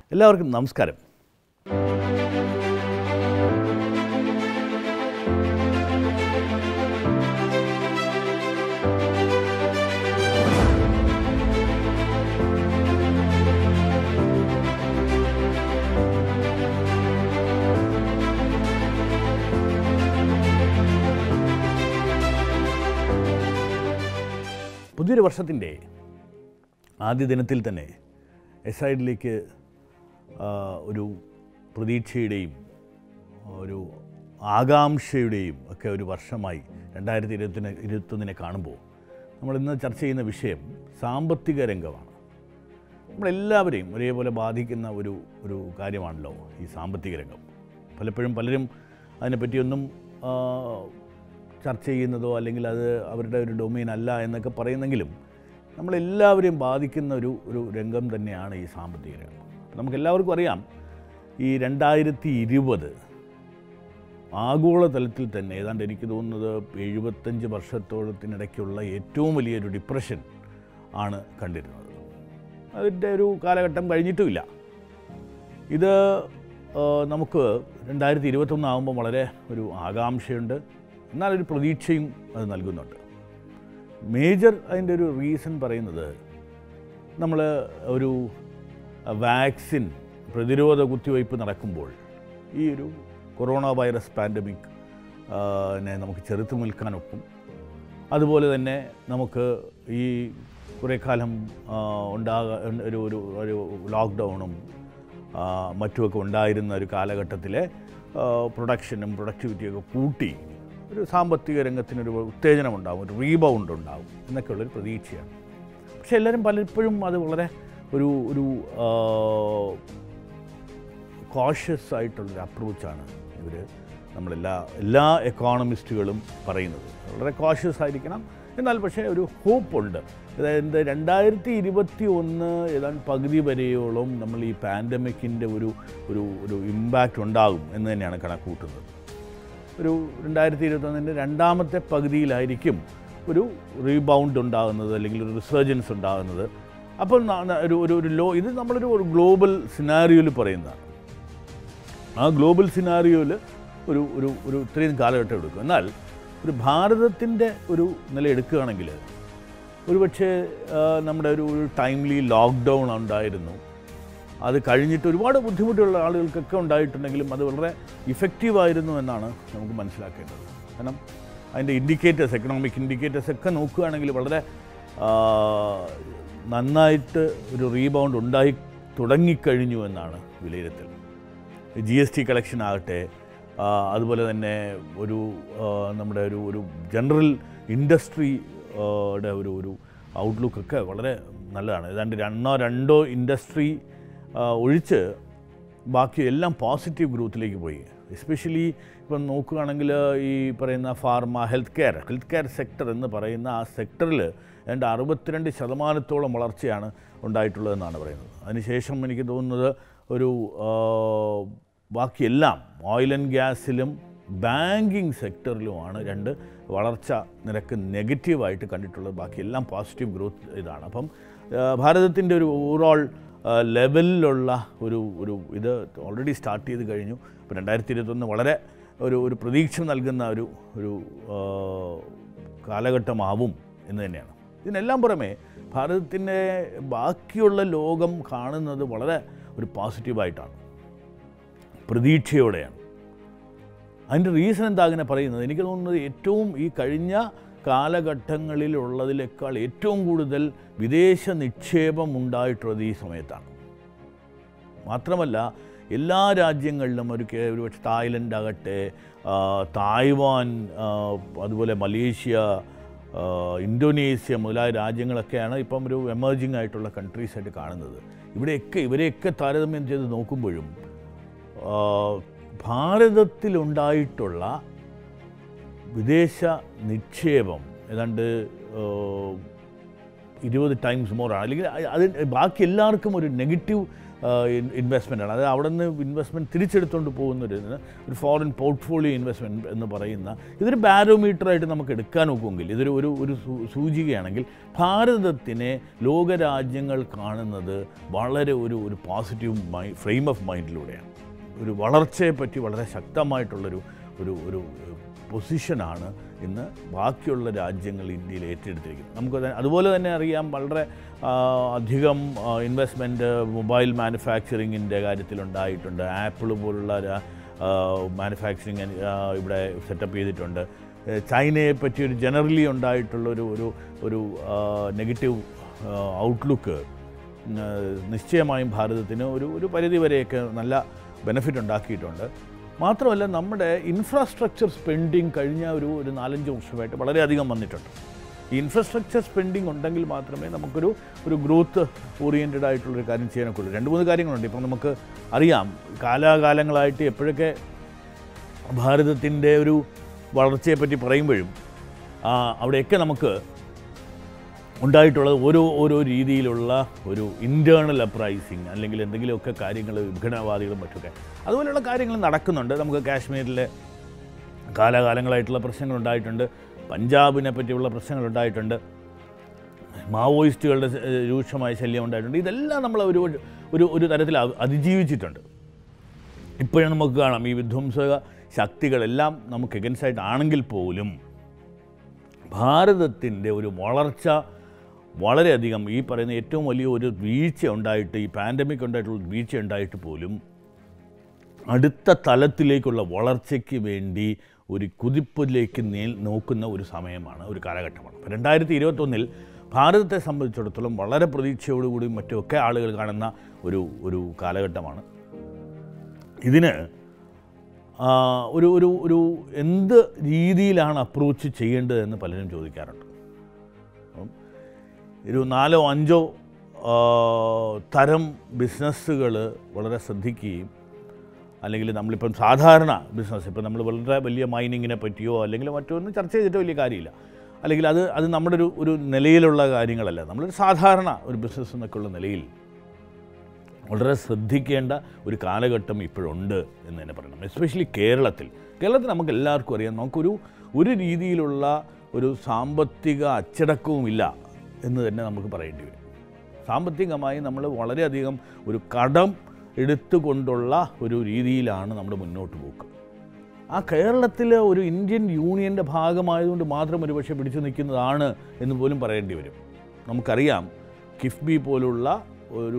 എല്ലാവർക്കും നമസ്കാരം പുതിയൊരു വർഷത്തിൻ്റെ ആദ്യ ദിനത്തിൽ തന്നെ എസ് ഐഡിലേക്ക് ഒരു പ്രതീക്ഷയുടെയും ഒരു ആകാംക്ഷയുടെയും ഒക്കെ ഒരു വർഷമായി രണ്ടായിരത്തി ഇരുപത്തിന് ഇരുപത്തൊന്നിനെ കാണുമ്പോൾ നമ്മളിന്ന് ചർച്ച ചെയ്യുന്ന വിഷയം സാമ്പത്തിക രംഗമാണ് നമ്മളെല്ലാവരെയും ഒരേപോലെ ബാധിക്കുന്ന ഒരു ഒരു കാര്യമാണല്ലോ ഈ സാമ്പത്തിക രംഗം പലപ്പോഴും പലരും അതിനെപ്പറ്റിയൊന്നും ആ, ചർച്ച ചെയ്യുന്നതോ അല്ലെങ്കിൽ അത് അവരുടെ ഒരു ഡൊമൈൻ അല്ല എന്നൊക്കെ പറയുന്നെങ്കിലും നമ്മളെല്ലാവരെയും ബാധിക്കുന്ന ഒരു ഒരു രംഗം തന്നെയാണ് ഈ സാമ്പത്തിക രംഗം അപ്പോൾ നമുക്കെല്ലാവർക്കും അറിയാം ഈ രണ്ടായിരത്തി ഇരുപത് ആഗോളതലത്തിൽ തന്നെ ഏതാണ്ട് എനിക്ക് തോന്നുന്നത് എഴുപത്തഞ്ച് വർഷത്തോളത്തിനിടയ്ക്കുള്ള ഏറ്റവും വലിയൊരു ഡിപ്രഷൻ ആണ് കണ്ടിരുന്നത് അതിൻ്റെ ഒരു കാലഘട്ടം കഴിഞ്ഞിട്ടുമില്ല ഇത് ആ, നമുക്ക് രണ്ടായിരത്തി ഇരുപത്തൊന്നാകുമ്പോൾ വളരെ ഒരു ആകാംക്ഷയുണ്ട് എന്നാലൊരു പ്രതീക്ഷയും അത് നൽകുന്നുണ്ട് മേജർ അതിൻ്റെ ഒരു റീസൺ പറയുന്നത് നമ്മൾ ഒരു വാക്സിൻ പ്രതിരോധ കുത്തിവയ്പ്പ് നടക്കുമ്പോൾ ഈ ഒരു കൊറോണ വൈറസ് പാൻഡമിക് നെ നമുക്ക് ചെറുത്തു നിൽക്കാനൊപ്പം അതുപോലെ തന്നെ നമുക്ക് ഈ കുറേ കാലം ആ, ഉണ്ടാക ഒരു ഒരു ഒരു ലോക്ക്ഡൗണും ആ, മറ്റുമൊക്കെ ഉണ്ടായിരുന്ന ഒരു കാലഘട്ടത്തിലെ ആ, പ്രൊഡക്ഷനും പ്രൊഡക്ടിവിറ്റിയൊക്കെ കൂട്ടി ഒരു സാമ്പത്തിക രംഗത്തിനൊരു ഉത്തേജനം ഉണ്ടാകും ഒരു റീബൗണ്ട് ഉണ്ടാകും എന്നൊക്കെയുള്ളൊരു പ്രതീക്ഷയാണ് പക്ഷേ എല്ലാവരും പലപ്പോഴും അത് വളരെ ഒരു ഒരു കോഷ്യസ് ആയിട്ടുള്ളൊരു അപ്രോച്ചാണ് ഇവർ നമ്മളെല്ലാ എല്ലാ എക്കോണമിസ്റ്റുകളും പറയുന്നത് വളരെ കോഷ്യസ് ആയിരിക്കണം എന്നാൽ പക്ഷേ ഒരു ഹോപ്പുണ്ട് അതായത് രണ്ടായിരത്തി ഇരുപത്തി ഒന്ന് ഏതാണ്ട് പകുതി വരെയോളം നമ്മൾ ഈ പാൻഡമിക്കിൻ്റെ ഒരു ഒരു ഒരു ഇമ്പാക്റ്റ് ഉണ്ടാകും എന്ന് തന്നെയാണ് കണക്കൂട്ടുന്നത് ഒരു രണ്ടായിരത്തി ഇരുപത്തൊന്നിൻ്റെ രണ്ടാമത്തെ പകുതിയിലായിരിക്കും ഒരു റീബൗണ്ട് ഉണ്ടാകുന്നത് അല്ലെങ്കിൽ ഒരു റിസർജൻസ് ഉണ്ടാകുന്നത് അപ്പോൾ ന- ന- ഒരു ഒരു ഒരു ലോ ഇത് നമ്മളൊരു ഒരു ഗ്ലോബൽ സിനാരിയോയിൽ പറയുന്നതാണ് ആ ഗ്ലോബൽ സിനാരിയോയിൽ ഒരു ഒരു ഒരു ഇത്രയും കാലഘട്ടം എടുക്കും എന്നാൽ ഒരു ഭാരതത്തിൻ്റെ ഒരു നില എടുക്കുകയാണെങ്കിൽ ഒരുപക്ഷെ ആ, നമ്മുടെ ഒരു ഒരു ടൈംലി ലോക്ക്ഡൗൺ ഉണ്ടായിരുന്നു അത് കഴിഞ്ഞിട്ട് ഒരുപാട് ബുദ്ധിമുട്ടുള്ള ആളുകൾക്കൊക്കെ ഉണ്ടായിട്ടുണ്ടെങ്കിലും അത് വളരെ ഇഫക്റ്റീവായിരുന്നു എന്നാണ് നമുക്ക് മനസ്സിലാക്കേണ്ടത് കാരണം അതിൻ്റെ ഇൻഡിക്കേറ്റേഴ്സ് എക്കണോമിക് ഇൻഡിക്കേറ്റേഴ്സ് ഒക്കെ നോക്കുകയാണെങ്കിൽ വളരെ ആ, നന്നായിട്ട് ഒരു റീബൗണ്ട് ഉണ്ടായി തുടങ്ങിക്കഴിഞ്ഞു എന്നാണ് വിലയിരുത്തൽ ജി എസ് ടി കളക്ഷൻ ആകട്ടെ ആ, അതുപോലെ തന്നെ ഒരു ആ, നമ്മുടെ ഒരു ഒരു ജനറൽ ഇൻഡസ്ട്രി യുടെ ഒരു ഒരു ഔട്ട്ലുക്കൊക്കെ വളരെ നല്ലതാണ് ഏതാണ്ട് രണ്ടോ രണ്ടോ ഇൻഡസ്ട്രി ഒഴിച്ച് ബാക്കി എല്ലാം പോസിറ്റീവ് ഗ്രോത്തിലേക്ക് പോയി എസ്പെഷ്യലി ഇപ്പം നോക്കുകയാണെങ്കിൽ ഈ പറയുന്ന pharma health care health care sector എന്ന് പറയുന്ന ആ സെക്ടറിൽ ഏതാണ്ട് അറുപത്തിരണ്ട് ശതമാനത്തോളം വളർച്ചയാണ് ഉണ്ടായിട്ടുള്ളതെന്നാണ് പറയുന്നത് അതിനുശേഷം എനിക്ക് തോന്നുന്നത് ഒരു ആ, ബാക്കിയെല്ലാം ഓയിൽ ആൻഡ് ഗ്യാസിലും ബാങ്കിങ് സെക്ടറിലുമാണ് രണ്ട് വളർച്ച നിരക്ക് നെഗറ്റീവായിട്ട് കണ്ടിട്ടുള്ളത് ബാക്കിയെല്ലാം പോസിറ്റീവ് ഗ്രോത്ത് ഇതാണ് അപ്പം ഭാരതത്തിൻ്റെ ഒരു ഓവറോൾ ലെവലിലുള്ള ഒരു ഒരു ഇത് ഓൾറെഡി സ്റ്റാർട്ട് ചെയ്ത് കഴിഞ്ഞു അപ്പോൾ രണ്ടായിരത്തി ഇരുപത്തൊന്ന് വളരെ ഒരു ഒരു പ്രതീക്ഷ നൽകുന്ന ഒരു ഒരു ആ, കാലഘട്ടമാവും എന്ന് തന്നെയാണ് ഇതിനെല്ലാം പുറമെ ഭാരതത്തിൻ്റെ ബാക്കിയുള്ള ലോകം കാണുന്നത് വളരെ ഒരു പോസിറ്റീവായിട്ടാണ് പ്രതീക്ഷയോടെയാണ് അതിൻ്റെ റീസൺ എന്താ അങ്ങനെ പറയുന്നത് എനിക്ക് തോന്നുന്നത് ഏറ്റവും ഈ കഴിഞ്ഞ കാലഘട്ടങ്ങളിലുള്ളതിനേക്കാൾ ഏറ്റവും കൂടുതൽ വിദേശ നിക്ഷേപം ഉണ്ടായിട്ടുള്ളത് ഈ സമയത്താണ് മാത്രമല്ല എല്ലാ രാജ്യങ്ങളിലും ഒരു കേ- ഒരുപക്ഷെ തായ്ലൻഡ് ആകട്ടെ ആ, തായ്വാൻ ആ, അതുപോലെ മലേഷ്യ ആ, ഇന്തോനേഷ്യ മുതലായ രാജ്യങ്ങളൊക്കെയാണ് ഇപ്പം ഒരു എമർജിങ് ആയിട്ടുള്ള കൺട്രീസായിട്ട് കാണുന്നത് ഇവിടെയൊക്കെ ഇവരെയൊക്കെ താരതമ്യം ചെയ്ത് നോക്കുമ്പോഴും ആ, ഭാരതത്തിലുണ്ടായിട്ടുള്ള വിദേശ നിക്ഷേപം ഏതാണ്ട് ആ, ഇരുപത് ടൈംസ് മോറാണ് അല്ലെങ്കിൽ അ- അത് ബാക്കി എല്ലാവർക്കും ഒരു നെഗറ്റീവ് ഇൻവെസ്റ്റ്മെൻ്റ് ആണ് അത് അവിടെ നിന്ന് ഇൻവെസ്റ്റ്മെൻറ്റ് തിരിച്ചെടുത്തുകൊണ്ട് പോകുന്നൊരു ഇതിന് ഒരു ഫോറിൻ പോർട്ട്ഫോളിയോ ഇൻവെസ്റ്റ്മെൻറ്റ് എന്ന് പറയുന്ന ഇതൊരു ബാരോമീറ്ററായിട്ട് നമുക്ക് എടുക്കാൻ നോക്കുമെങ്കിൽ ഇതൊരു ഒരു ഒരു സൂ- സൂചികയാണെങ്കിൽ ഭാരതത്തിനെ ലോകരാജ്യങ്ങൾ കാണുന്നത് വളരെ ഒരു ഒരു പോസിറ്റീവ് മൈ ഫ്രെയിം ഓഫ് മൈൻഡിലൂടെയാണ് ഒരു വളർച്ചയെ പറ്റി വളരെ ശക്തമായിട്ടുള്ളൊരു ഒരു ഒരു പൊസിഷനാണ് ഇന്ന് ബാക്കിയുള്ള രാജ്യങ്ങൾ ഇന്ത്യയിൽ ഏറ്റെടുത്തിരിക്കുന്നത് നമുക്ക് അത് അതുപോലെ തന്നെ അറിയാം വളരെ ആ, അധികം ഇൻവെസ്റ്റ്മെൻറ്റ് മൊബൈൽ മാനുഫാക്ചറിങ്ങിൻ്റെ കാര്യത്തിലുണ്ടായിട്ടുണ്ട് ആപ്പിൾ പോലുള്ള മാനുഫാക്ചറിങ് ഇവിടെ സെറ്റപ്പ് ചെയ്തിട്ടുണ്ട് ഏഹ് ചൈനയെ പറ്റി ഒരു ജനറലി ഉണ്ടായിട്ടുള്ള ഒരു ഒരു ഒരു നെഗറ്റീവ് ഔട്ട്ലുക്ക് നിശ്ചയമായും ഭാരതത്തിന് ഒരു ഒരു പരിധി വരെയൊക്കെ നല്ല ബെനിഫിറ്റ് ഉണ്ടാക്കിയിട്ടുണ്ട് മാത്രമല്ല നമ്മുടെ ഇൻഫ്രാസ്ട്രക്ചർ സ്പെൻഡിങ് കഴിഞ്ഞ ഒരു ഒരു നാലഞ്ച് വർഷമായിട്ട് വളരെയധികം വന്നിട്ടുണ്ട് ഈ ഇൻഫ്രാസ്ട്രക്ചർ സ്പെൻഡിങ് ഉണ്ടെങ്കിൽ മാത്രമേ നമുക്കൊരു ഒരു ഗ്രോത്ത് ഓറിയൻറ്റഡ് ആയിട്ടുള്ളൊരു കാര്യം ചെയ്യാനൊക്കെ ഉള്ളൂ രണ്ട് മൂന്ന് കാര്യങ്ങളുണ്ട് ഇപ്പം നമുക്ക് അറിയാം കാലാകാലങ്ങളായിട്ട് എപ്പോഴൊക്കെ ഭാരതത്തിൻ്റെ ഒരു വളർച്ചയെപ്പറ്റി പറയുമ്പോഴും ആ, അവിടെയൊക്കെ നമുക്ക് ഉണ്ടായിട്ടുള്ളത് ഓരോ ഓരോ രീതിയിലുള്ള ഒരു ഇൻറ്റേർണൽ അപ്രൈസിങ് അല്ലെങ്കിൽ എന്തെങ്കിലുമൊക്കെ കാര്യങ്ങൾ വിഘടനവാദികളും മറ്റൊക്കെ അതുപോലെയുള്ള കാര്യങ്ങൾ നടക്കുന്നുണ്ട് നമുക്ക് കാശ്മീരിലെ കാലാകാലങ്ങളായിട്ടുള്ള പ്രശ്നങ്ങൾ ഉണ്ടായിട്ടുണ്ട് പഞ്ചാബിനെ പറ്റിയുള്ള പ്രശ്നങ്ങൾ ഉണ്ടായിട്ടുണ്ട് മാവോയിസ്റ്റുകളുടെ ഏഹ്, രൂക്ഷമായ ശല്യം ഉണ്ടായിട്ടുണ്ട് ഇതെല്ലാം നമ്മൾ ഒരു ഒരു ഒരു തരത്തിൽ അ- അതിജീവിച്ചിട്ടുണ്ട് ഇപ്പോഴും നമുക്ക് കാണാം ഈ വിധ്വംസക ശക്തികളെല്ലാം നമുക്ക് എഗൻസ്റ്റ് ആയിട്ടാണെങ്കിൽ പോലും ഭാരതത്തിൻ്റെ ഒരു വളർച്ച വളരെയധികം ഈ പറയുന്ന ഏറ്റവും വലിയ ഒരു വീഴ്ച ഉണ്ടായിട്ട് ഈ പാൻഡമിക് ഉണ്ടായിട്ടുള്ള വീഴ്ച ഉണ്ടായിട്ട് പോലും അടുത്ത തലത്തിലേക്കുള്ള വളർച്ചയ്ക്ക് വേണ്ടി ഒരു കുതിപ്പിലേക്ക് നേ നോക്കുന്ന ഒരു സമയമാണ് ഒരു കാലഘട്ടമാണ് അപ്പോൾ രണ്ടായിരത്തി ഇരുപത്തൊന്നിൽ ഭാരതത്തെ സംബന്ധിച്ചിടത്തോളം വളരെ പ്രതീക്ഷയോടുകൂടി മറ്റുമൊക്കെ ആളുകൾ കാണുന്ന ഒരു ഒരു കാലഘട്ടമാണ് ഇതിന് ആ, ഒരു ഒരു ഒരു എന്ത് രീതിയിലാണ് അപ്രോച്ച് ചെയ്യേണ്ടതെന്ന് പലരും ചോദിക്കാറുണ്ട് അപ്പം ഒരു നാലോ അഞ്ചോ ആ, തരം ബിസിനസ്സുകൾ വളരെ ശ്രദ്ധിക്കുകയും അല്ലെങ്കിൽ നമ്മളിപ്പം സാധാരണ ബിസിനസ് ഇപ്പം നമ്മൾ വളരെ വലിയ മൈനിങ്ങിനെ പറ്റിയോ അല്ലെങ്കിൽ മറ്റൊന്നും ചർച്ച ചെയ്തിട്ടോ വലിയ കാര്യമില്ല അല്ലെങ്കിൽ അത് അത് നമ്മുടെ ഒരു ഒരു നിലയിലുള്ള കാര്യങ്ങളല്ല നമ്മളൊരു സാധാരണ ഒരു ബിസിനസ് എന്നൊക്കെയുള്ള നിലയിൽ വളരെ ശ്രദ്ധിക്കേണ്ട ഒരു കാലഘട്ടം ഇപ്പോഴുണ്ട് എന്ന് തന്നെ പറയണം എസ്പെഷ്യലി കേരളത്തിൽ കേരളത്തിൽ നമുക്ക് എല്ലാവർക്കും അറിയാം നമുക്കൊരു ഒരു രീതിയിലുള്ള ഒരു സാമ്പത്തിക അച്ചടക്കവുമില്ല എന്ന് തന്നെ നമുക്ക് പറയേണ്ടി വരും സാമ്പത്തികമായി നമ്മൾ വളരെയധികം ഒരു കടം എടുത്തുകൊണ്ടുള്ള ഒരു രീതിയിലാണ് നമ്മുടെ മുന്നോട്ട് പോക്ക് ആ കേരളത്തിൽ ഒരു ഇന്ത്യൻ യൂണിയൻ്റെ ഭാഗമായതുകൊണ്ട് മാത്രം ഒരുപക്ഷെ പിടിച്ചു നിൽക്കുന്നതാണ് എന്ന് പോലും പറയേണ്ടി വരും നമുക്കറിയാം കിഫ്ബി പോലുള്ള ഒരു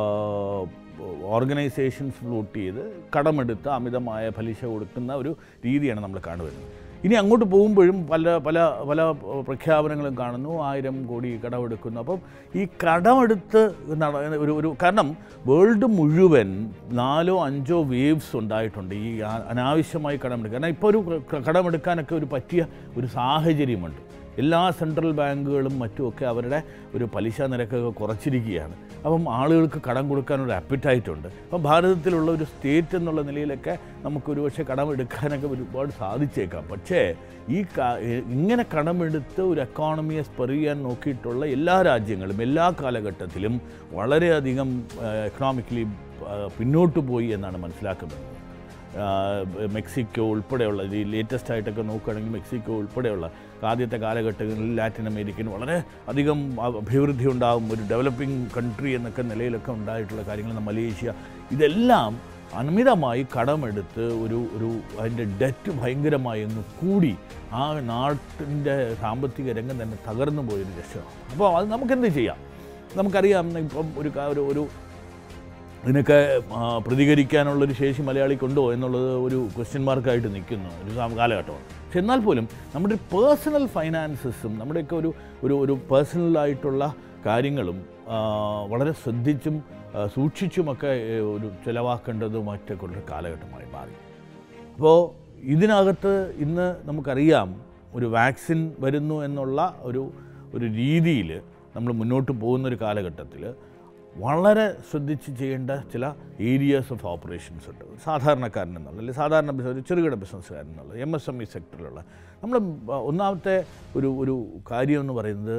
ഓർഗനൈസേഷൻസ് ഫ്ലൂട്ട് ചെയ്ത് കടമെടുത്ത് അമിതമായ പലിശ കൊടുക്കുന്ന ഒരു രീതിയാണ് നമ്മൾ കാണുന്നത് ഇനി അങ്ങോട്ട് പോകുമ്പോഴും പല പല പല പ്രഖ്യാപനങ്ങളും കാണുന്നു ആയിരം കോടി കടമെടുക്കുന്നു അപ്പം ഈ കടമെടുത്ത് നട- ഒരു ഒരു കാരണം വേൾഡ് മുഴുവൻ നാലോ അഞ്ചോ വേവ്സ് ഉണ്ടായിട്ടുണ്ട് ഈ ആ- അനാവശ്യമായി കടമെടുക്കുക കാരണം ഇപ്പോൾ ഒരു ക- കടമെടുക്കാനൊക്കെ ഒരു പറ്റിയ ഒരു സാഹചര്യമുണ്ട് എല്ലാ സെൻട്രൽ ബാങ്കുകളും മറ്റുമൊക്കെ അവരുടെ ഒരു പലിശ നിരക്കൊക്കെ കുറച്ചിരിക്കുകയാണ് അപ്പം ആളുകൾക്ക് കടം കൊടുക്കാനൊരു അപ്പിറ്റൈറ്റ് ഉണ്ട് അപ്പം ഭാരതത്തിലുള്ള ഒരു സ്റ്റേറ്റ് എന്നുള്ള നിലയിലൊക്കെ നമുക്കൊരു പക്ഷേ കടമെടുക്കാനൊക്കെ ഒരുപാട് സാധിച്ചേക്കാം പക്ഷേ ഈ കാ- ഇങ്ങനെ കടമെടുത്ത് ഒരു എക്കോണമിയെ സ്പെർ ചെയ്യാൻ നോക്കിയിട്ടുള്ള എല്ലാ രാജ്യങ്ങളും എല്ലാ കാലഘട്ടത്തിലും വളരെയധികം എക്കണോമിക്കലി പിന്നോട്ട് പോയി എന്നാണ് മനസ്സിലാക്കുന്നത് ആ, മെക്സിക്കോ ഉൾപ്പെടെയുള്ള ഈ ലേറ്റസ്റ്റ് ആയിട്ടൊക്കെ നോക്കുകയാണെങ്കിൽ മെക്സിക്കോ ഉൾപ്പെടെയുള്ള ആദ്യത്തെ കാലഘട്ടങ്ങളിൽ ലാറ്റിൻ അമേരിക്കൻ വളരെ അധികം അ- അഭിവൃദ്ധി ഉണ്ടാകും ഒരു ഡെവലപ്പിംഗ് കൺട്രി എന്നൊക്കെ നിലയിലൊക്കെ ഉണ്ടായിട്ടുള്ള കാര്യങ്ങൾ മലേഷ്യ ഇതെല്ലാം അമിതമായി കടമെടുത്ത് ഒരു ഒരു അതിൻ്റെ ഡെറ്റ് ഭയങ്കരമായി ഒന്ന് കൂടി ആ നാട്ടിൻ്റെ സാമ്പത്തിക രംഗം തന്നെ തകർന്നു പോയൊരു രക്ഷമാണ് അപ്പോൾ അത് നമുക്കെന്ത് ചെയ്യാം നമുക്കറിയാം ഇപ്പം ഒരു കാ- ഒരു ഒരു ഇതിനൊക്കെ ആ, പ്രതികരിക്കാനുള്ളൊരു ശേഷി മലയാളിക്കുണ്ടോ എന്നുള്ളത് ഒരു ക്വസ്റ്റ്യൻ മാർക്കായിട്ട് നിൽക്കുന്ന ഒരു സാ- കാലഘട്ടമാണ് പക്ഷെ എന്നാൽ പോലും നമ്മുടെ പേഴ്സണൽ ഫൈനാൻസസും നമ്മുടെയൊക്കെ ഒരു ഒരു ഒരു പേഴ്സണലായിട്ടുള്ള കാര്യങ്ങളും ആ, വളരെ ശ്രദ്ധിച്ചും ആ, സൂക്ഷിച്ചുമൊക്കെ ഏ, ഒരു ചിലവാക്കേണ്ടതും മറ്റൊക്കെ ഉള്ള കാലഘട്ടമായി മാറി അപ്പോൾ ഇതിനകത്ത് ഇന്ന് നമുക്കറിയാം ഒരു വാക്സിൻ വരുന്നു എന്നുള്ള ഒരു ഒരു രീതിയിൽ നമ്മൾ മുന്നോട്ട് പോകുന്ന ഒരു കാലഘട്ടത്തിൽ വളരെ ശ്രദ്ധിച്ച് ചെയ്യേണ്ട ചില ഏരിയാസ് ഓഫ് ഓപ്പറേഷൻസ് ഉണ്ട് സാധാരണക്കാരൻ എന്നുള്ള അല്ലെങ്കിൽ സാധാരണ ബിസിനസ് ഒരു ചെറുകിട ബിസിനസ്സുകാരൻ എന്നുള്ള എം എസ് എം ഇ സെക്ടറിലുള്ള നമ്മൾ ഒന്നാമത്തെ ഒരു ഒരു കാര്യം എന്ന് പറയുന്നത്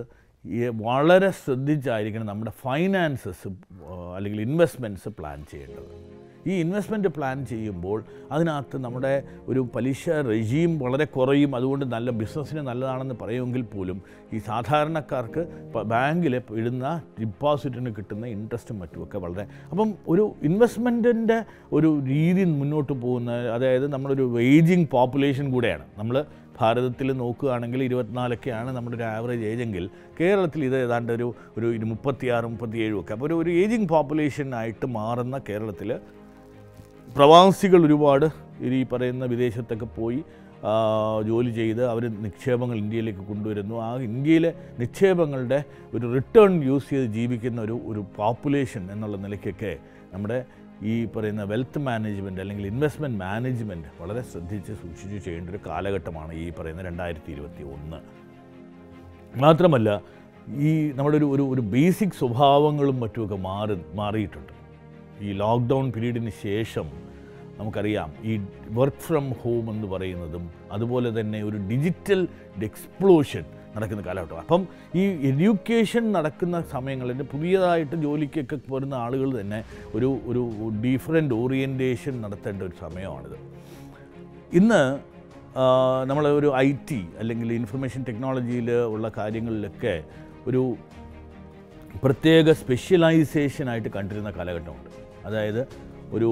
ഈ വളരെ ശ്രദ്ധിച്ചായിരിക്കണം നമ്മുടെ ഫൈനാൻസസ് അല്ലെങ്കിൽ ഇൻവെസ്റ്റ്മെൻറ്റ്സ് പ്ലാൻ ചെയ്യേണ്ടത് ഈ ഇൻവെസ്റ്റ്മെൻറ്റ് പ്ലാൻ ചെയ്യുമ്പോൾ അതിനകത്ത് നമ്മുടെ ഒരു പലിശ റെജീം വളരെ കുറയും അതുകൊണ്ട് നല്ല ബിസിനസ്സിന് നല്ലതാണെന്ന് പറയുമെങ്കിൽ പോലും ഈ സാധാരണക്കാർക്ക് ബാങ്കിൽ ഇടുന്ന ഡിപ്പോസിറ്റിന് കിട്ടുന്ന ഇൻട്രസ്റ്റും മറ്റുമൊക്കെ വളരെ അപ്പം ഒരു ഇൻവെസ്റ്റ്മെൻറ്റിൻ്റെ ഒരു രീതി മുന്നോട്ട് പോകുന്ന അതായത് നമ്മളൊരു ഏജിങ് പോപ്പുലേഷൻ കൂടെയാണ് നമ്മൾ ഭാരതത്തിൽ നോക്കുകയാണെങ്കിൽ ഇരുപത്തിനാലൊക്കെയാണ് നമ്മുടെ ഒരു ആവറേജ് ഏജെങ്കിൽ കേരളത്തിൽ ഇത് ഏതാണ്ട് ഒരു ഒരു ഇരു- മുപ്പത്തിയാറ് മുപ്പത്തിയേഴും ഒക്കെ അപ്പോൾ ഒരു ഒരു ഏജിങ് പോപ്പുലേഷൻ ആയിട്ട് മാറുന്ന കേരളത്തിൽ പ്രവാസികൾ ഒരുപാട് ഈ പറയുന്ന വിദേശത്തൊക്കെ പോയി ആ, ജോലി ചെയ്ത് അവർ നിക്ഷേപങ്ങൾ ഇന്ത്യയിലേക്ക് കൊണ്ടുവരുന്നു ആ ഇന്ത്യയിലെ നിക്ഷേപങ്ങളുടെ ഒരു റിട്ടേൺ യൂസ് ചെയ്ത് ജീവിക്കുന്ന ഒരു ഒരു പോപ്പുലേഷൻ എന്നുള്ള നിലയ്ക്കൊക്കെ നമ്മുടെ ഈ പറയുന്ന വെൽത്ത് മാനേജ്മെൻറ്റ് അല്ലെങ്കിൽ ഇൻവെസ്റ്റ്മെൻറ്റ് മാനേജ്മെൻറ്റ് വളരെ ശ്രദ്ധിച്ച് സൂക്ഷിച്ച് ചെയ്യേണ്ട ഒരു കാലഘട്ടമാണ് ഈ പറയുന്ന രണ്ടായിരത്തി ഇരുപത്തി ഒന്ന് മാത്രമല്ല ഈ നമ്മുടെ ഒരു ഒരു ഒരു ബേസിക് സ്വഭാവങ്ങളും മറ്റുമൊക്കെ മാറി മാറിയിട്ടുണ്ട് ഈ ലോക്ക്ഡൗൺ പീരീഡിന് ശേഷം നമുക്കറിയാം ഈ വർക്ക് ഫ്രം ഹോം എന്ന് പറയുന്നതും അതുപോലെ തന്നെ ഒരു ഡിജിറ്റൽ എക്സ്പ്ലോഷൻ നടക്കുന്ന കാലഘട്ടം അപ്പം ഈ എഡ്യൂക്കേഷൻ നടക്കുന്ന സമയങ്ങളിൽ പുതിയതായിട്ട് ജോലിക്കൊക്കെ വരുന്ന ആളുകൾ തന്നെ ഒരു ഒരു ഡിഫറെൻ്റ് ഓറിയൻറ്റേഷൻ നടത്തേണ്ട ഒരു സമയമാണിത് ഇന്ന് നമ്മൾ ഒരു ഐ ടി അല്ലെങ്കിൽ ഇൻഫർമേഷൻ ടെക്നോളജിയിൽ ഉള്ള കാര്യങ്ങളിലൊക്കെ ഒരു പ്രത്യേക സ്പെഷ്യലൈസേഷനായിട്ട് കണ്ടിരുന്ന കാലഘട്ടമുണ്ട് അതായത് ഒരു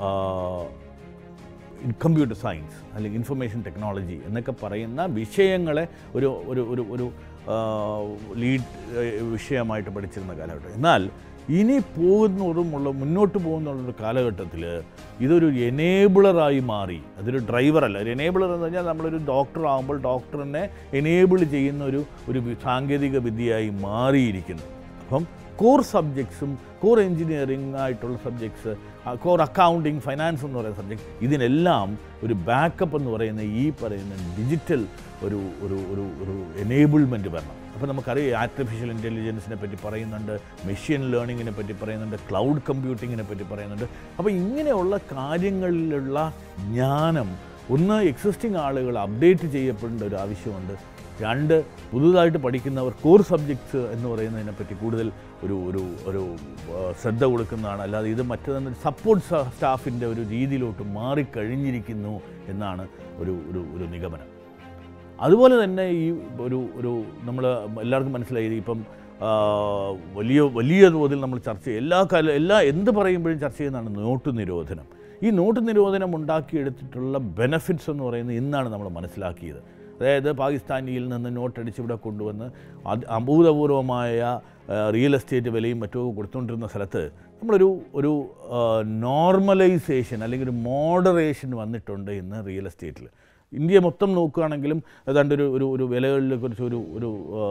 കമ്പ്യൂട്ടർ സയൻസ് അല്ലെങ്കിൽ ഇൻഫർമേഷൻ ടെക്നോളജി എന്നൊക്കെ പറയുന്ന വിഷയങ്ങളെ ഒരു ഒരു ഒരു ഒരു ലീഡ് വിഷയമായിട്ട് പഠിച്ചിരുന്ന കാലഘട്ടം എന്നാൽ ഇനി പോകുന്നതുമുള്ള മുന്നോട്ട് പോകുന്നുള്ള കാലഘട്ടത്തിൽ ഇതൊരു എനേബിളറായി മാറി അതൊരു ഡ്രൈവറല്ല ഒരു എനേബിളർ എന്ന് പറഞ്ഞാൽ നമ്മളൊരു ഡോക്ടർ ആകുമ്പോൾ ഡോക്ടറിനെ എനേബിൾ ചെയ്യുന്ന ഒരു ഒരു വി- സാങ്കേതിക വിദ്യയായി മാറിയിരിക്കുന്നു അപ്പം കോർ സബ്ജക്ട്സും കോർ എഞ്ചിനീയറിംഗ് ആയിട്ടുള്ള സബ്ജക്ട്സ് കോർ അക്കൗണ്ടിങ് ഫൈനാൻസ് എന്ന് പറയുന്ന സബ്ജക്ട് ഇതിനെല്ലാം ഒരു ബാക്കപ്പ് എന്ന് പറയുന്ന ഈ പറയുന്ന ഡിജിറ്റൽ ഒരു ഒരു ഒരു ഒരു എനേബിൾമെൻറ്റ് വരണം അപ്പോൾ നമുക്കറിയാം ആർട്ടിഫിഷ്യൽ ഇൻ്റലിജൻസിനെ പറ്റി പറയുന്നുണ്ട് മെഷീൻ ലേണിങ്ങിനെ പറ്റി പറയുന്നുണ്ട് ക്ലൗഡ് കമ്പ്യൂട്ടിങ്ങിനെ പറ്റി പറയുന്നുണ്ട് അപ്പോൾ ഇങ്ങനെയുള്ള കാര്യങ്ങളിലുള്ള ജ്ഞാനം ഒന്ന് എക്സിസ്റ്റിംഗ് ആളുകൾ അപ്ഡേറ്റ് ചെയ്യപ്പെടേണ്ട ഒരു ആവശ്യമുണ്ട് രണ്ട് പുതുതായിട്ട് പഠിക്കുന്നവർ കോർ സബ്ജക്ട്സ് എന്ന് പറയുന്നതിനെ പറ്റി കൂടുതൽ ഒരു ഒരു ഒരു ആ, ശ്രദ്ധ കൊടുക്കുന്നതാണ് അല്ലാതെ ഇത് മറ്റൊന്ന് സപ്പോർട്ട് സ്റ്റാഫിൻ്റെ ഒരു രീതിയിലോട്ട് മാറിക്കഴിഞ്ഞിരിക്കുന്നു എന്നാണ് ഒരു ഒരു ഒരു നിഗമനം അതുപോലെ തന്നെ ഈ ഒരു ഒരു നമ്മൾ എല്ലാവർക്കും മനസ്സിലായി ഇപ്പം ആ, വലിയ വലിയ തോതിൽ നമ്മൾ ചർച്ച ചെയ്യും എല്ലാ കാല എല്ലാ എന്ത് പറയുമ്പോഴും ചർച്ച ചെയ്യുന്നതാണ് നോട്ട് നിരോധനം ഈ നോട്ട് നിരോധനം ഉണ്ടാക്കിയെടുത്തിട്ടുള്ള ബെനഫിറ്റ്സ് എന്ന് പറയുന്നത് ഇന്നാണ് നമ്മൾ മനസ്സിലാക്കിയത് അതായത് പാകിസ്ഥാനിയിൽ നിന്ന് നോട്ടടിച്ച് ഇവിടെ കൊണ്ടുവന്ന് അത് അഭൂതപൂർവമായ ആ, റിയൽ എസ്റ്റേറ്റ് വിലയും മറ്റും കൊടുത്തുകൊണ്ടിരുന്ന സ്ഥലത്ത് നമ്മളൊരു ഒരു നോർമലൈസേഷൻ അല്ലെങ്കിൽ ഒരു മോഡറേഷൻ വന്നിട്ടുണ്ട് ഇന്ന് റിയൽ എസ്റ്റേറ്റിൽ ഇന്ത്യ മൊത്തം നോക്കുകയാണെങ്കിലും ഏതാണ്ട് ഒരു ഒരു ഒരു വിലകളിലെ കുറിച്ച് ഒരു ഒരു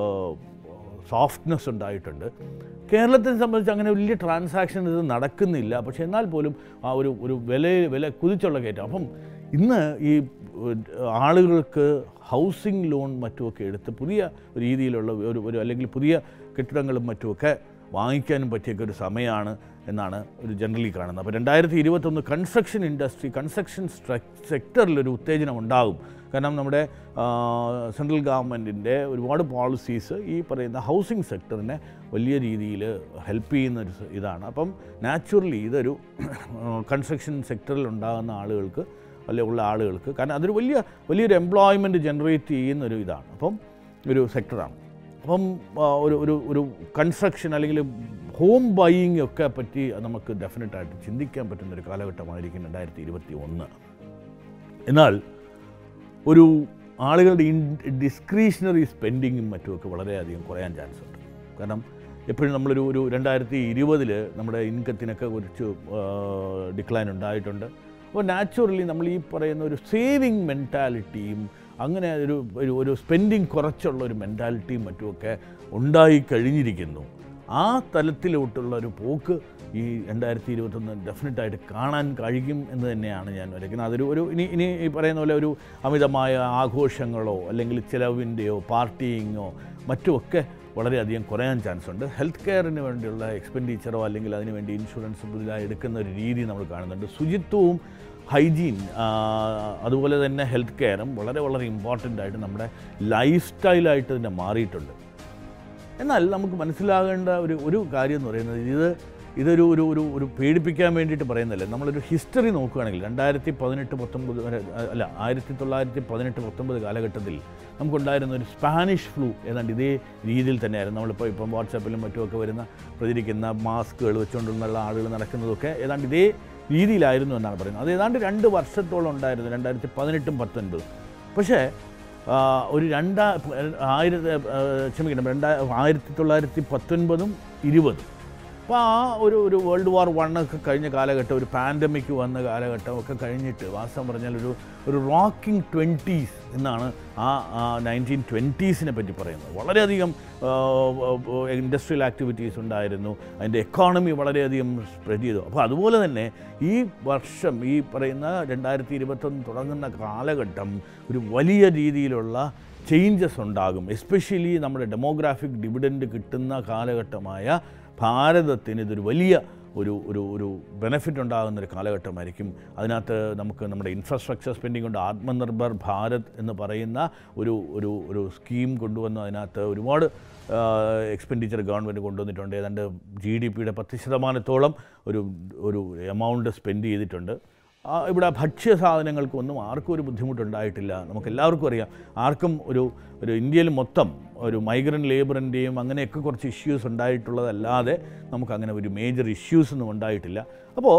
സോഫ്റ്റ്നെസ് ഉണ്ടായിട്ടുണ്ട് കേരളത്തെ സംബന്ധിച്ച് അങ്ങനെ വലിയ ട്രാൻസാക്ഷൻ ഇത് നടക്കുന്നില്ല പക്ഷേ എന്നാൽ പോലും ആ ഒരു ഒരു വില വില കുതിച്ചുള്ള കയറ്റം അപ്പം ഇന്ന് ഈ ഏഹ്, ആളുകൾക്ക് ഹൗസിംഗ് ലോൺ മറ്റുമൊക്കെ എടുത്ത് പുതിയ രീതിയിലുള്ള ഒരു ഒരു അല്ലെങ്കിൽ പുതിയ കെട്ടിടങ്ങളും മറ്റുമൊക്കെ വാങ്ങിക്കാനും പറ്റിയൊക്കെ ഒരു സമയമാണ് എന്നാണ് ഒരു ജനറലി കാണുന്നത് അപ്പോൾ രണ്ടായിരത്തി ഇരുപത്തൊന്ന് കൺസ്ട്രക്ഷൻ ഇൻഡസ്ട്രി കൺസ്ട്രക്ഷൻ സെക്ടറിൽ ഒരു ഉത്തേജനം ഉണ്ടാകും കാരണം നമ്മുടെ സെൻട്രൽ ഗവൺമെൻറ്റിൻ്റെ ഒരുപാട് പോളിസീസ് ഈ പറയുന്ന ഹൗസിംഗ് സെക്ടറിനെ വലിയ രീതിയിൽ ഹെൽപ്പ് ചെയ്യുന്ന ഒരു സ- ഇതാണ് അപ്പം നാച്ചുറലി ഇതൊരു കൺസ്ട്രക്ഷൻ സെക്ടറിൽ ഉണ്ടാകുന്ന ആളുകൾക്ക് അല്ലെ ഉള്ള ആളുകൾക്ക് കാരണം അതൊരു വലിയ വലിയൊരു എംപ്ലോയ്മെൻറ്റ് ജനറേറ്റ് ചെയ്യുന്ന ഒരു ഇതാണ് അപ്പം ഒരു സെക്ടറാണ് അപ്പം ആ, ഒരു ഒരു ഒരു കൺസ്ട്രക്ഷൻ അല്ലെങ്കിൽ ഹോം ബൈയിങ് ഒക്കെ പറ്റി നമുക്ക് ഡെഫിനറ്റായിട്ട് ചിന്തിക്കാൻ പറ്റുന്ന ഒരു കാലഘട്ടമായിരിക്കും രണ്ടായിരത്തി ഇരുപത്തി ഒന്ന് എന്നാൽ ഒരു ആളുകളുടെ ഇൻ ഡിസ്ക്രീഷണറി സ്പെൻഡിങ്ങും മറ്റുമൊക്കെ വളരെയധികം കുറയാൻ ചാൻസ് ഉണ്ട് കാരണം എപ്പോഴും നമ്മളൊരു ഒരു രണ്ടായിരത്തി ഇരുപതിൽ നമ്മുടെ ഇൻകത്തിനൊക്കെ കുറച്ച് ഡിക്ലൈൻ ഉണ്ടായിട്ടുണ്ട് അപ്പോൾ നാച്ചുറലി നമ്മൾ ഈ പറയുന്ന ഒരു സേവിങ് മെൻറ്റാലിറ്റിയും അങ്ങനെ ഒരു ഒരു ഒരു സ്പെൻഡിങ് കുറച്ചുള്ള ഒരു മെൻറ്റാലിറ്റിയും മറ്റുമൊക്കെ ഉണ്ടായി കഴിഞ്ഞിരിക്കുന്നു ആ തലത്തിലോട്ടുള്ള ഒരു പോക്ക് ഈ രണ്ടായിരത്തി ഇരുപത്തൊന്ന് ഡെഫിനറ്റായിട്ട് കാണാൻ കഴിയും എന്ന് തന്നെയാണ് ഞാൻ വരയ്ക്കുന്നത് അതൊരു ഒരു ഇനി ഇനി ഈ പറയുന്ന പോലെ ഒരു അമിതമായ ആഘോഷങ്ങളോ അല്ലെങ്കിൽ ചിലവിൻ്റെയോ പാർട്ടിയിങ്ങോ മറ്റുമൊക്കെ വളരെയധികം കുറയാൻ ചാൻസ് ഉണ്ട് ഹെൽത്ത് കെയറിന് വേണ്ടിയുള്ള എക്സ്പെൻഡിച്ചറോ അല്ലെങ്കിൽ അതിന് വേണ്ടി ഇൻഷുറൻസ് പുതുതായി എടുക്കുന്ന ഒരു രീതി നമ്മൾ കാണുന്നുണ്ട് ശുചിത്വവും ഹൈജീൻ അതുപോലെ തന്നെ ഹെൽത്ത് കെയറും വളരെ വളരെ ഇമ്പോർട്ടൻ്റ് ആയിട്ട് നമ്മുടെ ലൈഫ് സ്റ്റൈലായിട്ട് തന്നെ മാറിയിട്ടുണ്ട് എന്നാൽ നമുക്ക് മനസ്സിലാകേണ്ട ഒരു ഒരു കാര്യം എന്ന് പറയുന്നത് ഇത് ഇതൊരു ഒരു ഒരു ഒരു പേടിപ്പിക്കാൻ വേണ്ടിയിട്ട് പറയുന്നതല്ല നമ്മളൊരു ഹിസ്റ്ററി നോക്കുകയാണെങ്കിൽ രണ്ടായിരത്തി പതിനെട്ട് പത്തൊമ്പത് വരെ അല്ല ആയിരത്തി തൊള്ളായിരത്തി പതിനെട്ട് പത്തൊമ്പത് കാലഘട്ടത്തിൽ നമുക്കുണ്ടായിരുന്ന ഒരു സ്പാനിഷ് ഫ്ലൂ ഏതാണ്ട് ഇതേ രീതിയിൽ തന്നെയായിരുന്നു നമ്മളിപ്പോൾ ഇപ്പം വാട്സാപ്പിലും മറ്റുമൊക്കെ വരുന്ന പ്രചരിക്കുന്ന മാസ്കുകൾ വെച്ചുകൊണ്ടുള്ള ആളുകൾ നടക്കുന്നതൊക്കെ ഏതാണ്ട് ഇതേ രീതിയിലായിരുന്നു എന്നാണ് പറയുന്നത് അത് ഏതാണ്ട് രണ്ട് വർഷത്തോളം ഉണ്ടായിരുന്നു രണ്ടായിരത്തി പതിനെട്ടും പത്തൊൻപതും പക്ഷേ ആ, ഒരു രണ്ടാ ആയിരത്തി ക്ഷമിക്കണം രണ്ടാ ആയിരത്തി തൊള്ളായിരത്തി പത്തൊൻപതും ഇരുപതും അപ്പോൾ ആ ഒരു ഒരു വേൾഡ് വാർ വണ്ണൊക്കെ കഴിഞ്ഞ കാലഘട്ടം ഒരു പാൻഡമിക് വന്ന കാലഘട്ടം ഒക്കെ കഴിഞ്ഞിട്ട് വാസ്തവം പറഞ്ഞാൽ ഒരു ഒരു റോക്കിംഗ് ട്വൻറ്റീസ് എന്നാണ് ആ നയൻറ്റീൻ ട്വൻറ്റീസിനെ പറ്റി പറയുന്നത് വളരെയധികം ഇൻഡസ്ട്രിയൽ ആക്ടിവിറ്റീസ് ഉണ്ടായിരുന്നു അതിൻ്റെ എക്കോണമി വളരെയധികം സ്പ്രെഡ് ചെയ്തു അപ്പോൾ അതുപോലെ തന്നെ ഈ വർഷം ഈ പറയുന്ന രണ്ടായിരത്തി ഇരുപത്തൊന്ന് തുടങ്ങുന്ന കാലഘട്ടം ഒരു വലിയ രീതിയിലുള്ള ചേഞ്ചസ് ഉണ്ടാകും എസ്പെഷ്യലി നമ്മുടെ ഡെമോഗ്രാഫിക് ഡിവിഡൻഡ് കിട്ടുന്ന കാലഘട്ടമായ ഭാരതത്തിന് ഇതൊരു വലിയ ഒരു ഒരു ഒരു ബെനഫിറ്റ് ഉണ്ടാകുന്ന ഒരു കാലഘട്ടമായിരിക്കും അതിനകത്ത് നമുക്ക് നമ്മുടെ ഇൻഫ്രാസ്ട്രക്ചർ സ്പെൻഡിങ് കൊണ്ട് ആത്മനിർഭർ ഭാരത് എന്ന് പറയുന്ന ഒരു ഒരു ഒരു സ്കീം കൊണ്ടുവന്ന് അതിനകത്ത് ഒരുപാട് എക്സ്പെൻഡിച്ചർ ഗവൺമെൻറ് കൊണ്ടുവന്നിട്ടുണ്ട് ഏതാണ്ട് ജി ഡി പിയുടെ പത്ത് ശതമാനത്തോളം ഒരു ഒരു എമൗണ്ട് സ്പെൻഡ് ചെയ്തിട്ടുണ്ട് ആ, ഇവിടെ ഭക്ഷ്യ സാധനങ്ങൾക്കൊന്നും ആർക്കും ഒരു ബുദ്ധിമുട്ടുണ്ടായിട്ടില്ല നമുക്ക് എല്ലാവർക്കും അറിയാം ആർക്കും ഒരു ഒരു ഇന്ത്യയിൽ മൊത്തം ഒരു മൈഗ്രൻ്റ് ലേബറിൻ്റെയും അങ്ങനെയൊക്കെ കുറച്ച് ഇഷ്യൂസ് ഉണ്ടായിട്ടുള്ളതല്ലാതെ നമുക്കങ്ങനെ ഒരു മേജർ ഇഷ്യൂസ് ഒന്നും ഉണ്ടായിട്ടില്ല അപ്പോൾ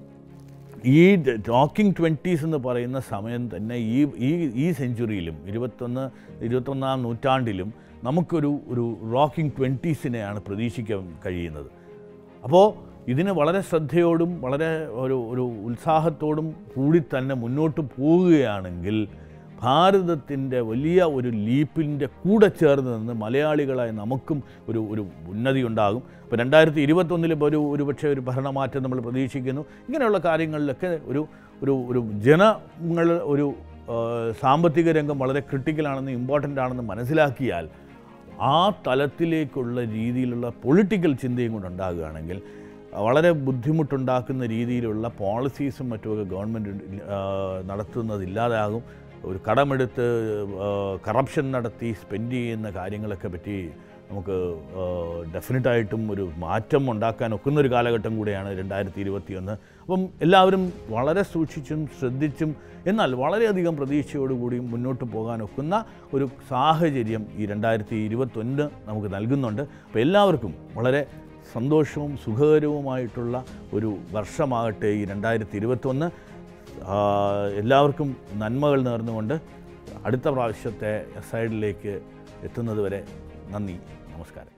ഈ റോക്കിംഗ് ട്വൻറ്റീസ് എന്ന് പറയുന്ന സമയം തന്നെ ഈ ഈ ഈ സെഞ്ചുറിയിലും ഇരുപത്തൊന്ന് ഇരുപത്തൊന്നാം നൂറ്റാണ്ടിലും നമുക്കൊരു ഒരു റോക്കിംഗ് ട്വൻറ്റീസിനെയാണ് പ്രതീക്ഷിക്കാൻ കഴിയുന്നത് അപ്പോൾ ഇതിന് വളരെ ശ്രദ്ധയോടും വളരെ ഒരു ഒരു ഉത്സാഹത്തോടും കൂടി തന്നെ മുന്നോട്ട് പോവുകയാണെങ്കിൽ ഭാരതത്തിൻ്റെ വലിയ ഒരു ലീപ്പിൻ്റെ കൂടെ ചേർന്ന് നിന്ന് മലയാളികളായ നമുക്കും ഒരു ഒരു ഉന്നതി ഉണ്ടാകും ഇപ്പോൾ രണ്ടായിരത്തി ഇരുപത്തൊന്നിൽ ഇപ്പോൾ ഒരു ഒരു പക്ഷേ ഒരു ഭരണമാറ്റം നമ്മൾ പ്രതീക്ഷിക്കുന്നു ഇങ്ങനെയുള്ള കാര്യങ്ങളിലൊക്കെ ഒരു ഒരു ഒരു ജനങ്ങൾ ഒരു ആ, സാമ്പത്തിക രംഗം വളരെ ക്രിട്ടിക്കലാണെന്ന് ഇമ്പോർട്ടൻ്റ് ആണെന്ന് മനസ്സിലാക്കിയാൽ ആ തലത്തിലേക്കുള്ള രീതിയിലുള്ള പൊളിറ്റിക്കൽ ചിന്തയും കൂടെ ഉണ്ടാകുകയാണെങ്കിൽ വളരെ ബുദ്ധിമുട്ടുണ്ടാക്കുന്ന രീതിയിലുള്ള പോളിസീസും മറ്റുമൊക്കെ ഗവൺമെൻറ് നടത്തുന്നതില്ലാതാകും ഒരു കടമെടുത്ത് കറപ്ഷൻ നടത്തി സ്പെൻഡ് ചെയ്യുന്ന കാര്യങ്ങളൊക്കെ പറ്റി നമുക്ക് ഡെഫിനറ്റായിട്ടും ഒരു മാറ്റം ഉണ്ടാക്കാൻ ഒക്കുന്ന ഒരു കാലഘട്ടം കൂടെയാണ് രണ്ടായിരത്തി ഇരുപത്തിയൊന്ന് അപ്പം എല്ലാവരും വളരെ സൂക്ഷിച്ചും ശ്രദ്ധിച്ചും എന്നാൽ വളരെയധികം പ്രതീക്ഷയോടുകൂടിയും മുന്നോട്ട് പോകാൻ ഒക്കുന്ന ഒരു സാഹചര്യം ഈ രണ്ടായിരത്തി ഇരുപത്തൊന്ന് നമുക്ക് നൽകുന്നുണ്ട് അപ്പോൾ എല്ലാവർക്കും വളരെ സന്തോഷവും സുഖകരവുമായിട്ടുള്ള ഒരു വർഷമാകട്ടെ ഈ രണ്ടായിരത്തി ഇരുപത്തൊന്ന് എല്ലാവർക്കും നന്മകൾ നേർന്നുകൊണ്ട് അടുത്ത പ്രാവശ്യത്തെ സൈഡിലേക്ക് എത്തുന്നതുവരെ നന്ദി നമസ്കാരം